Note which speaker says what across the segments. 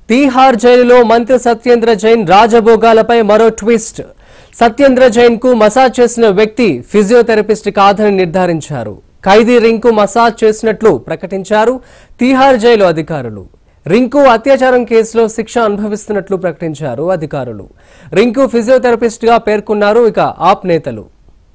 Speaker 1: తీహార్ జైలులో మంత్రి సత్యేంద్ర జైన్ రాజభోగాలపై మరో ట్విస్ట్ సత్యేంద్ర జైన్ కు మసాజ్ చేసిన వ్యక్తి ఫిజియోథెరపిస్ట్ కాదని నిర్ధారించారు ఖైదీ రింకు మసాజ్ చేసినట్లు ప్రకటించారు తీహార్ జైలు అధికారులు రింకు అత్యాచారం కేసులో శిక్ష అనుభవిస్తున్నట్లు ప్రకటించారు అధికారులు రింకు ఫిజియోథెరపిస్ట్ గా పేర్కొన్నారు ఇక ఆప్ నేతలు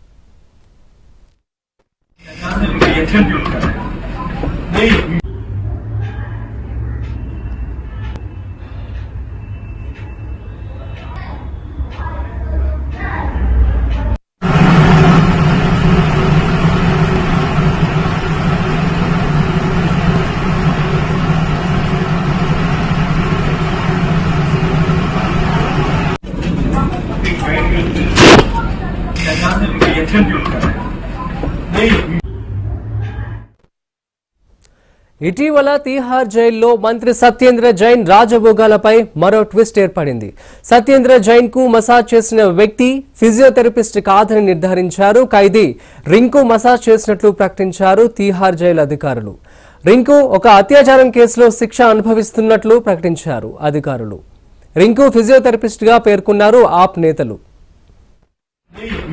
Speaker 1: ఇటీవల తీహార్ జైల్లో మంత్రి సత్యేంద్ర జైన్ రాజభోగాలపై మరో ట్విస్ట్ ఏర్పడింది సత్యేంద్ర జైన్ కు మసాజ్ చేసిన వ్యక్తి ఫిజియోథెరపిస్ట్ కాదని నిర్ధారించారు ఖైదీ రింకు మసాజ్ చేసినట్లు ప్రకటించారు తీహార్ జైలు అధికారులు రింకు ఒక అత్యాచారం కేసులో శిక్ష అనుభవిస్తున్నట్లు ప్రకటించారు అధికారులు రింకు ఫిజియోథెరపిస్ట్ గా పేర్కొన్నారు ఆప్ నేతలు